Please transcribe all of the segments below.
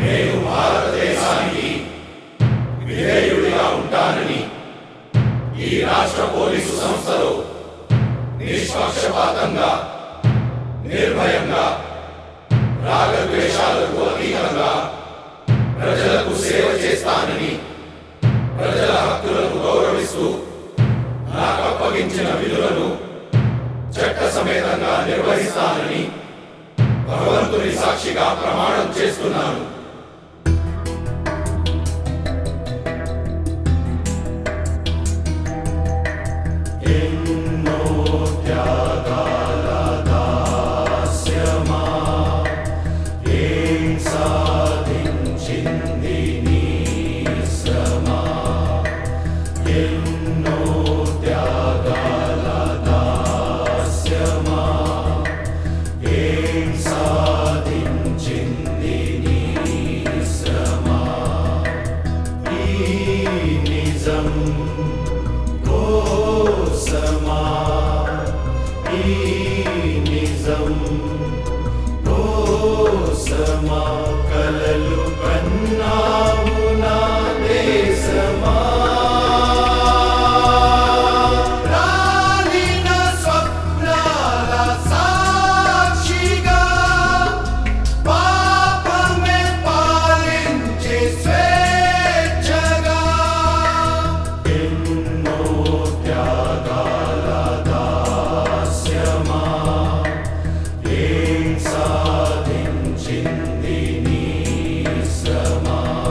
నేను భారతదేశానికి విధేయుడిగా ఉంటానని ఈ రాష్ట్ర పోలీసు సంస్థలో నిష్పక్షపాతంగా నిర్భయంగా రాగద్వేషాలకు అతీతంగా ప్రజలకు సేవ చేస్తానని ప్రజల హక్కులను గౌరవిస్తూ నాకు అప్పగించిన విధులను చట్ట సమేతంగా నిర్వహిస్తానని భగవంతుని సాక్షిగా ప్రమాణం చేస్తున్నాను ఎన్నో త్యాగాల దాస్యమా ఏం సాధించింది నీ శ్రమ ఎన్నో త్యాగాల దాస్యమా ఏం సాధించింది నీ శ్రమ ఈ నిజం కోసమా ఈ నిజం కోసమా కలలు కన్నావు నా దేశమా రాలిన స్వప్నాల సాక్షిగా పాపమే పాలించే స్వేచ్ఛగా ఎన్నో త్యాగాల దాస్యమా ఏం సాధించింది నీ శ్రమ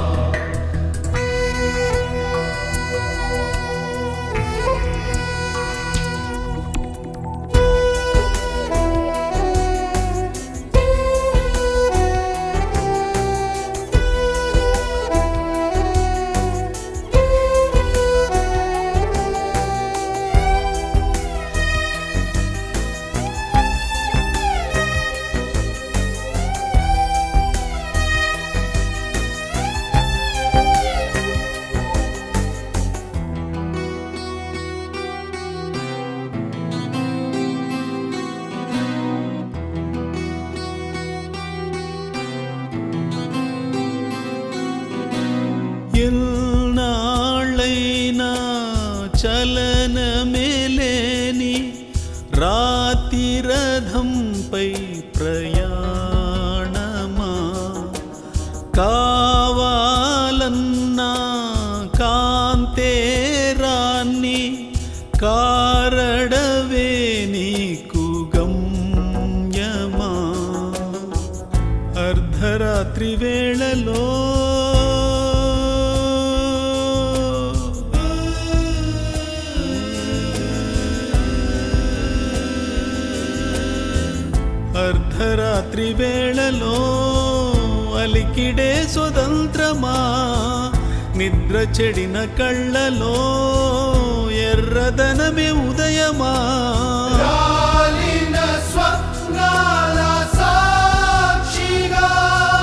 ఎల్నాళ్ళైనా చలనమేలేని రాతి రథంపై ప్రయాణమా కావాలన్నా కాంతేరాన్ని కారడవే నీకు గమ్యమా అర్ధరాత్రి వేళలో అర్ధరాత్రి వేళలో అలికిడే స్వతంత్రమా నిద్ర చెడిన కళ్ళలో ఎర్రదనమే ఉదయమా రాలిన స్వప్నాల సాక్షిగా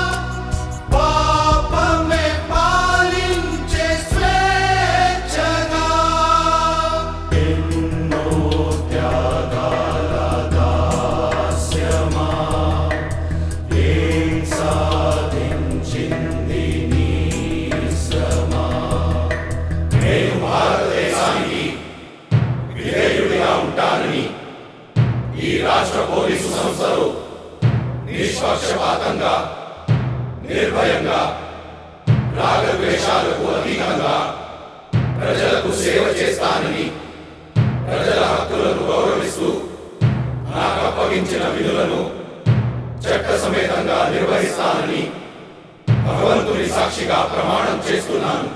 పాపమే పాలించే స్వేచ్ఛగా ఎన్నో త్యాగాల దాస్యమా ఏం సాధించింది నీ శ్రమ నేను భారతదేశానికి విధేయుడిగా ఉంటానని ఈ రాష్ట్ర పోలీసు సంస్థలు నిష్పక్షపాతంగా నిర్భయంగా రాగద్వేషాలకు అతీతంగా ప్రజలకు సేవ చేస్తానని ప్రజల హక్కులను గౌరవిస్తూ నాకు అప్పగించిన విధులను చట్ట సమేతంగా నిర్వహిస్తానని భగవంతుని సాక్షిగా ప్రమాణం చేస్తున్నాను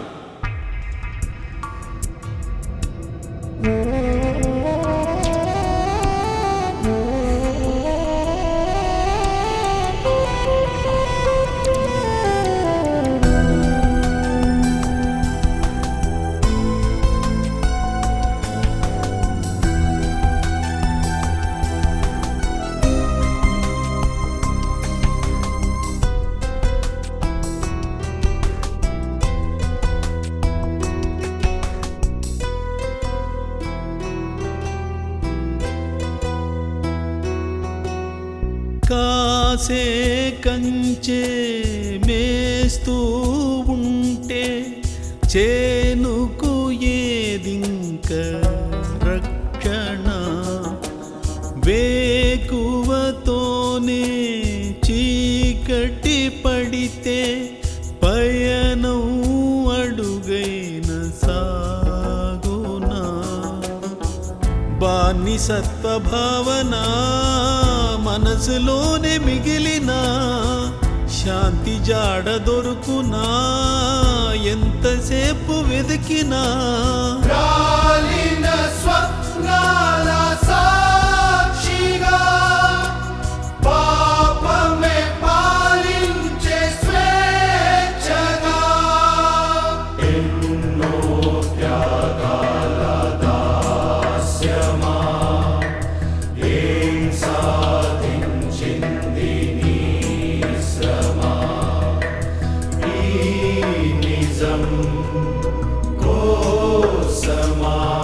కాసే కంచే మేస్త్రి చేస్తూ ఉంటే చేనుకు ఏదింక రక్షణ వేకువతోనే చీకటి పడితే పయనం అడుగైన సాగునా బానిసత్వ భావన మనసులోనే మిగిలిన శాంతి జాడ దొరుకునా ఎంతసేపు వెతికినా రాలిన స్వప్నాల సాక్షిగా పాపమే పాలించే స్వేచ్ఛగా ఎన్నో త్యాగాల దాస్యమా ఏం సాధించింది నీ శ్రమ ఈ నిజం కోసమా